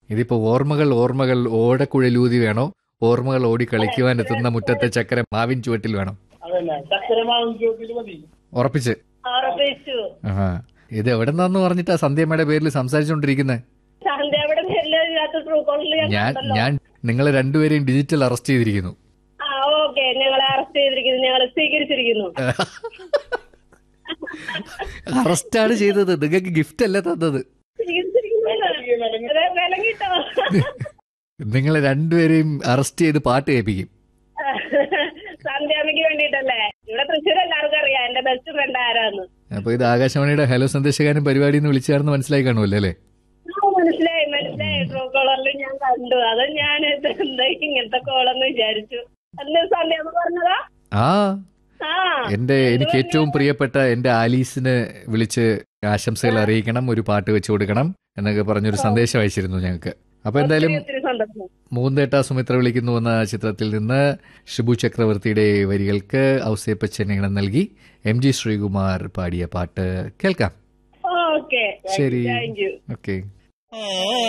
ഇതിപ്പോ ഓർമ്മകൾ ഓർമ്മകൾ ഓടക്കുഴലൂതി വേണോ ഓർമ്മകൾ ഓടി കളിക്കുവാൻ എത്തുന്ന മുറ്റത്തെ ചക്കര മാവിൻ ചുവട്ടിൽ വേണം അതന്നെ ചക്കരമാവും ചോട്ടിൽ മതി ഉറപ്പിച്ച് ഉറപ്പിച്ചു ആഹാ ഇത് എവിടെന്നാന്ന് പറഞ്ഞിട്ടാ സന്ധ്യമ്മയുടെ പേരിൽ സംസാരിച്ചുകൊണ്ടിരിക്കുന്നത് സന്ധ്യ അവിടെ ഇതിനകത്ത് ട്രൂ കോളിൽ ഞാൻ ഞാൻ കണ്ടല്ലോ. ഞാൻ നിങ്ങളെ രണ്ടുപേരെയും ഡിജിറ്റൽ അറസ്റ്റ് ചെയ്തിരിക്കുന്നു ആ ഓക്കെ ഞങ്ങളെ അറസ്റ്റ് ചെയ്തിരിക്കുന്നു ഞങ്ങളെ സ്വീകരിച്ചിരിക്കുന്നു അറസ്റ്റാണ് ചെയ്തത് നിങ്ങൾക്ക് ഗിഫ്റ്റ് അല്ല തന്നത് സ്വീകരിച്ചിരിക്കുന്നു അതെ, വിലങ്ങിട്ടോ നിങ്ങളെ രണ്ടുപേരെയും അറസ്റ്റ് ചെയ്ത് പാട്ട് കേൾപ്പിക്കും സന്ധ്യാമ്മയ്ക്ക് വേണ്ടിട്ടല്ലേ ഇവിടെ തൃശ്ശൂർ എല്ലാവർക്കും അറിയാം എന്റെ ബെസ്റ്റ് ഫ്രണ്ട് ആരാന്ന് അപ്പൊ ഇത് ആകാശവാണിയുടെ ഹലോ സന്ദേശകാരൻ പരിപാടി എന്ന് വിളിച്ചാണെന്ന് മനസ്സിലായി കാണുമല്ലോ അല്ലേ ആ, മനസ്സിലായി മനസ്സിലായി ട്രൂ കോളറിൽ ഞാൻ കണ്ടു അത് ഞാൻ ഇത് എന്താ ഇങ്ങനത്തെ കോളെന്ന് വിചാരിച്ചു അന്ന് സന്ധ്യാമ്മ പറഞ്ഞതാ ആ ആ എന്റെ എനിക്ക് ഏറ്റവും പ്രിയപ്പെട്ട എന്റെ ആലീസിന് വിളിച്ച് ആശംസകൾ അറിയിക്കണം ഒരു പാട്ട് വെച്ചു കൊടുക്കണം എന്നൊക്കെ പറഞ്ഞൊരു സന്ദേശം അയച്ചിരുന്നു ഞങ്ങൾക്ക് അപ്പൊ എന്തായാലും ഒത്തിരി ഒത്തിരി സന്തോഷം മൂന്തേട്ട സുമിത്ര വിളിക്കുന്നു എന്ന ചിത്രത്തിൽ നിന്ന് ഷിബു ചക്രവർത്തിയുടെ വരികൾക്ക് ഔസേപ്പച്ചൻ ഈണം നൽകി എം ജി ശ്രീകുമാർ പാടിയ പാട്ട് കേൾക്കാം ഓക്കെ ശരി താങ്ക് യു ഓക്കെ